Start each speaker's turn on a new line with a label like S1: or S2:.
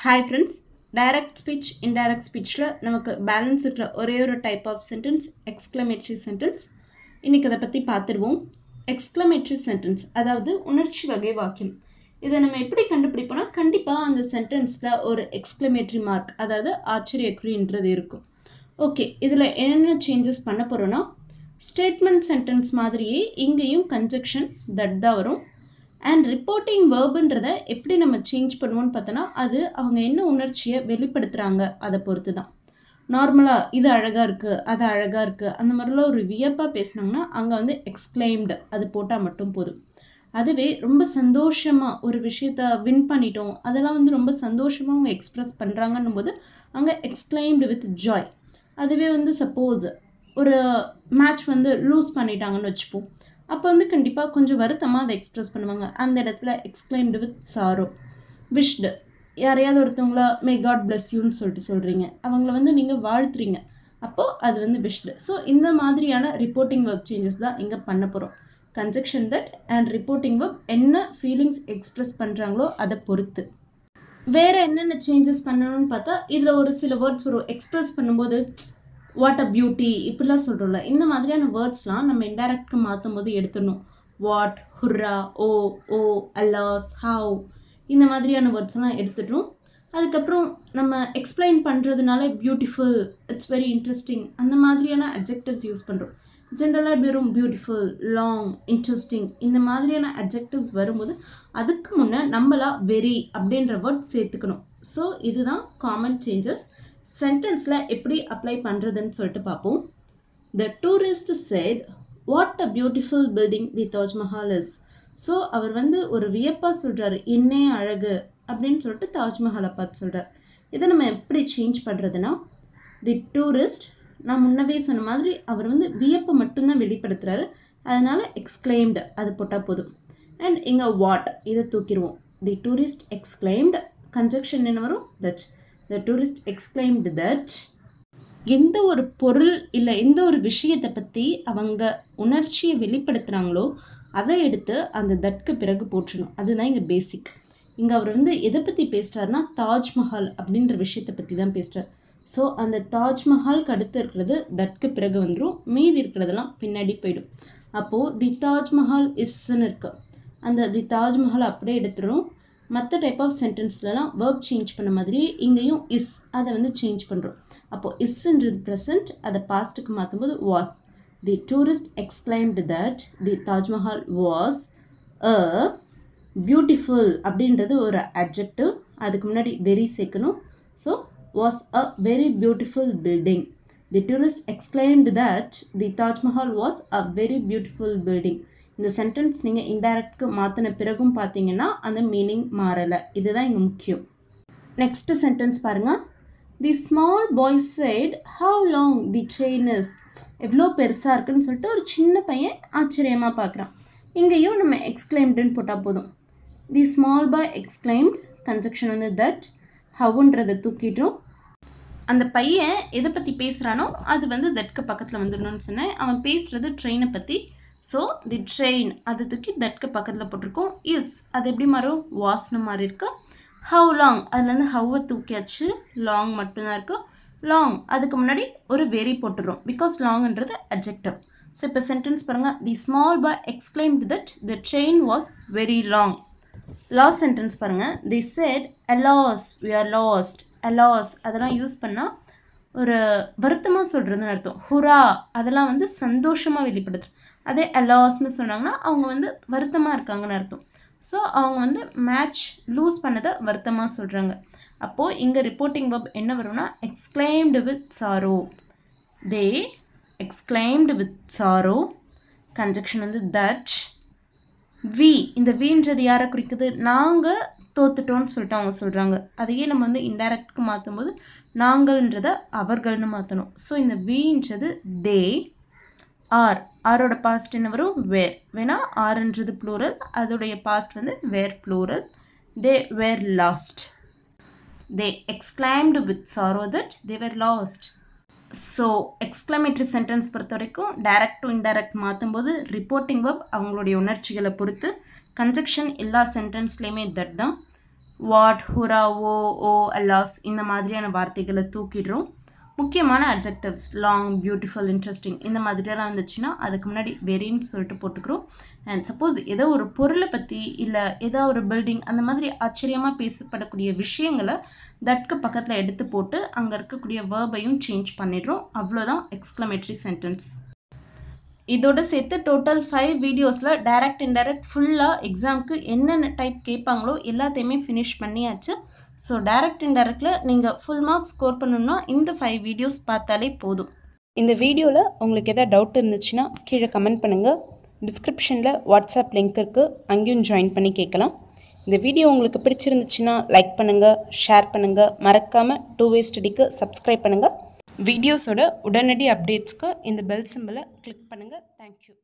S1: hi friends direct speech indirect ஸ்பீச்சில் நமக்கு balance இருக்கிற ஒரே ஒரு type of sentence exclamatory sentence இன்றைக்கி அதை பற்றி பார்த்துருவோம் எக்ஸ்க்ளமேட்ரி சென்டென்ஸ் அதாவது உணர்ச்சி வகை வாக்கியம் இதை நம்ம எப்படி கண்டுபிடிப்போம்னா கண்டிப்பாக அந்த சென்டென்ஸில் ஒரு எக்ஸ்க்ளமேட்ரி மார்க் அதாவது ஆச்சரியக்குறின்றது இருக்கும் ஓகே இதில் என்னென்ன சேஞ்சஸ் பண்ண போகிறோன்னா ஸ்டேட்மெண்ட் சென்டென்ஸ் மாதிரியே இங்கேயும் கன்ஜெக்ஷன் தட் தான் வரும் அண்ட் ரிப்போர்ட்டிங் வேர்புன்றதை எப்படி நம்ம சேஞ்ச் பண்ணுவோம்னு பார்த்தோன்னா அது அவங்க என்ன உணர்ச்சியை வெளிப்படுத்துகிறாங்க அதை பொறுத்து தான் நார்மலாக இது அழகாக இருக்குது அது அழகாக இருக்குது அந்த மாதிரிலாம் ஒரு வியப்பாக பேசுனாங்கன்னா அங்கே வந்து எக்ஸ்க்ளைம்டு அது போட்டால் மட்டும் போதும் அதுவே ரொம்ப சந்தோஷமாக ஒரு விஷயத்த வின் பண்ணிட்டோம் அதெல்லாம் வந்து ரொம்ப சந்தோஷமாக அவங்க எக்ஸ்ப்ரெஸ் பண்ணுறாங்கன்னும் போது அங்கே எக்ஸ்க்ளைம்டு வித் ஜாய் அதுவே வந்து சப்போஸ் ஒரு மேட்ச் வந்து லூஸ் பண்ணிட்டாங்கன்னு வச்சுப்போம் அப்போ வந்து கண்டிப்பாக கொஞ்சம் வருத்தமாக அதை எக்ஸ்ப்ரெஸ் பண்ணுவாங்க அந்த இடத்துல எக்ஸ்க்ளைம்டு வித் சாரோ விஷ்டு யாரையாவது ஒருத்தவங்கள மே காட் பிளஸ் யூன்னு சொல்லிட்டு சொல்கிறீங்க அவங்கள வந்து நீங்கள் வாழ்த்துறீங்க அப்போது அது வந்து விஷ்டு ஸோ இந்த மாதிரியான ரிப்போர்ட்டிங் ஒர்க் சேஞ்சஸ் தான் இங்கே பண்ண போகிறோம் conjunction that and reporting verb என்ன ஃபீலிங்ஸ் எக்ஸ்ப்ரெஸ் பண்ணுறாங்களோ அதை பொறுத்து வேறு என்னென்ன சேஞ்சஸ் பண்ணணும்னு பார்த்தா இதில் ஒரு சில வேர்ட்ஸ் வரும் எக்ஸ்ப்ரெஸ் பண்ணும்போது வாட் அ பியூட்டி இப்படிலாம் சொல்கிறோம்ல இந்த மாதிரியான வேர்ட்ஸ்லாம் நம்ம இன்டைரக்ட்க்கு மாற்றும் போது எடுத்துடணும் வாட் ஹுர்ரா ஓ ஓ அல்லாஸ் ஹவ் இந்த மாதிரியான வேர்ட்ஸ்லாம் எடுத்துடுறோம் அதுக்கப்புறம் நம்ம எக்ஸ்பிளைன் பண்ணுறதுனால பியூட்டிஃபுல் இட்ஸ் வெரி இன்ட்ரெஸ்டிங் அந்த மாதிரியான அட்ஜெக்டிவ்ஸ் யூஸ் பண்ணுறோம் ஜென்ரலாக வெறும் பியூட்டிஃபுல் லாங் இன்ட்ரெஸ்டிங் இந்த மாதிரியான அட்ஜெக்டிவ்ஸ் வரும்போது அதுக்கு முன்னே நம்மளா வெரி அப்படின்ற வேர்ட் சேர்த்துக்கணும் ஸோ இதுதான் காமன் சேஞ்சஸ் சென்டென்ஸில் எப்படி அப்ளை பண்ணுறதுன்னு சொல்லிட்டு பார்ப்போம் the tourist said what a beautiful building the Taj Mahal is so அவர் வந்து ஒரு வியப்பாக சொல்கிறாரு என்னே அழகு அப்படின்னு சொல்லிட்டு தாஜ்மஹாலை பார்த்து சொல்கிறார் இதை நம்ம எப்படி சேஞ்ச் பண்ணுறதுனா தி டூரிஸ்ட் நான் முன்னவே சொன்ன மாதிரி அவர் வந்து வியப்பை மட்டும்தான் வெளிப்படுத்துகிறாரு அதனால் எக்ஸ்க்ளைம்டு அது போட்டால் போதும் அண்ட் இங்கே வாட் இதை தூக்கிடுவோம் தி டூரிஸ்ட் எக்ஸ்க்ளைம்டு கன்ஜெக்ஷன் என்ன வரும் that the tourist exclaimed that எந்த ஒரு பொருள் இல்லை எந்த ஒரு விஷயத்தை பற்றி அவங்க உணர்ச்சியை வெளிப்படுத்துகிறாங்களோ அதை எடுத்து அந்த தட்க்கு பிறகு போற்றணும் அதுதான் இங்கே பேசிக் இங்கே அவர் வந்து எதை பற்றி பேசுகிறாருன்னா தாஜ்மஹால் அப்படின்ற விஷயத்தை பற்றி தான் பேசுகிறார் ஸோ அந்த தாஜ்மஹால்க்கு அடுத்து இருக்கிறது தட்க்கு பிறகு வந்துடும் மீதி இருக்கிறதெல்லாம் பின்னாடி போயிடும் அப்போது தி தாஜ்மஹால் இஸ்ன்னு இருக்கு அந்த தி தாஜ்மஹால் அப்படியே எடுத்துடும் மற்ற டைப் ஆஃப் சென்டென்ஸ்லலாம் வேர்ப் சேஞ்ச் பண்ண மாதிரி இங்கேயும் இஸ் அதை வந்து சேஞ்ச் பண்ணுறோம் அப்போது இஸ்ன்றது ப்ரெசன்ட் அதை பாஸ்ட்டுக்கு மாற்றும்போது was the tourist exclaimed that the Taj Mahal was a beautiful அப்படின்றது ஒரு அட்ஜெக்டிவ் அதுக்கு முன்னாடி வெரி சேர்க்கணும் so was a very beautiful building the tourist exclaimed that the Taj Mahal was a very beautiful building இந்த சென்டென்ஸ் நீங்கள் இன்டைரக்ட்க்கு மாற்றின பிறகும் பார்த்தீங்கன்னா அந்த மீனிங் மாறலை இதுதான் இங்கே முக்கியம் நெக்ஸ்ட்டு சென்டென்ஸ் பாருங்கள் the small boy said how long the train is எவ்வளோ பெருசாக இருக்குன்னு சொல்லிட்டு ஒரு சின்ன பையன் ஆச்சரியமாக பார்க்குறான் இங்கேயும் நம்ம எக்ஸ்கிளைம்டுன்னு போட்டால் போதும் the small boy exclaimed conjunction வந்து தட் ஹவுன்றதை தூக்கிட்டோம் அந்த பையன் எதை பற்றி பேசுகிறானோ அது வந்து தட்க்கு பக்கத்தில் வந்துடணும்னு சொன்னேன் அவன் பேசுகிறது ட்ரெயினை பற்றி ஸோ தி ட்ரெயின் அது தூக்கி தட்க்கு பக்கத்தில் போட்டிருக்கோம் இஸ் அது எப்படி மாறும் வாஸ்னு மாதிரி இருக்கு ஹவு லாங் அதுலேருந்து ஹவ்வை தூக்கியாச்சு லாங் மட்டும்தான் இருக்குது லாங் அதுக்கு முன்னாடி ஒரு வெரி போட்டுரும் பிகாஸ் லாங்ன்றது அப்ஜெக்டிவ் ஸோ இப்போ சென்டென்ஸ் பாருங்கள் the small boy exclaimed that the train was very long last sentence பாருங்கள் the said alas we are lost alas அதெல்லாம் யூஸ் பண்ணால் ஒரு வருத்தமாக சொல்கிறதுன்னு அர்த்தம் ஹுரா அதெல்லாம் வந்து சந்தோஷமாக வெளிப்படுத்து அதே அலாஸ்னு சொன்னாங்கன்னா அவங்க வந்து வருத்தமாக இருக்காங்கன்னு அர்த்தம் ஸோ அவங்க வந்து மேட்ச் லூஸ் பண்ணதை வருத்தமாக சொல்கிறாங்க அப்போது இங்கே ரிப்போர்ட்டிங் பப் என்ன வரும்னா exclaimed with sorrow they exclaimed with sorrow conjunction வந்து தட் வி இந்த வீன்றது யாரை குறிக்குது நாங்கள் தோத்துட்டோன்னு சொல்லிட்டு அவங்க சொல்கிறாங்க அதையே நம்ம வந்து இன்டைரக்ட்க்கு மாற்றும் போது நாங்கள்ன்றதை அவர்கள்னு மாற்றணும் ஸோ இந்த வீன்றது தே ஆர் ஆரோட பாஸ்ட் என்ன வரும் வேர் வேணா ஆர்ன்றது ப்ளூரல் அதோடைய பாஸ்ட் வந்து were plural they were lost they exclaimed with sorrow that they were lost so exclamatory sentence பொறுத்த வரைக்கும் டைரக்ட் டு இன்டைரக்ட் மாற்றும் போது ரிப்போர்ட்டிங் வெப் அவங்களுடைய உணர்ச்சிகளை பொறுத்து கன்ஜெக்ஷன் எல்லா சென்டென்ஸ்லேயுமே தட் தான் what hurrah oh oh alas இந்த மாதிரியான வார்த்தைகளை தூக்கிடுறோம் முக்கியமான அட்ஜெக்டிவ்ஸ் லாங் பியூட்டிஃபுல் இன்ட்ரெஸ்டிங் இந்த மாதிரியெல்லாம் வந்துச்சுன்னா அதுக்கு முன்னாடி வெரின்னு சொல்லிட்டு போட்டுக்கிறோம் அண்ட் சப்போஸ் ஏதோ ஒரு பொருளை பற்றி இல்லை ஏதோ ஒரு பில்டிங் அந்த மாதிரி ஆச்சரியமாக பேசப்படக்கூடிய விஷயங்களை தட்க்கு பக்கத்தில் எடுத்து போட்டு அங்கே இருக்கக்கூடிய வேர்பையும் சேஞ்ச் பண்ணிடுறோம் அவ்வளோதான் எக்ஸ்க்ளமேட்டரி சென்டென்ஸ் இதோட சேர்த்து டோட்டல் ஃபைவ் வீடியோஸில் டைரக்ட் இன்டைரக்ட் ஃபுல்லாக எக்ஸாமுக்கு என்னென்ன டைப் கேட்பாங்களோ எல்லாத்தையுமே ஃபினிஷ் பண்ணியாச்சு ஸோ டைரக்ட் இன்டைரக்டில் நீங்கள் ஃபுல் மார்க்ஸ் ஸ்கோர் பண்ணணும்னா இந்த ஃபைவ் வீடியோஸ் பார்த்தாலே போதும்
S2: இந்த வீடியோவில் உங்களுக்கு எதாவது டவுட் இருந்துச்சுன்னா கீழே கமெண்ட் பண்ணுங்கள் டிஸ்கிரிப்ஷனில் வாட்ஸ்அப் லிங்க் இருக்குது அங்கேயும் ஜாயின் பண்ணி கேட்கலாம் இந்த வீடியோ உங்களுக்கு பிடிச்சிருந்துச்சுன்னா லைக் பண்ணுங்கள் ஷேர் பண்ணுங்கள் மறக்காமல் டூ வே ஸ்டடிக்கு சப்ஸ்கிரைப் பண்ணுங்கள் வீடியோஸோட உடனடி அப்டேட்ஸ்க்கு இந்த பெல் சிம்பிளை கிளிக் பண்ணுங்கள் தேங்க்யூ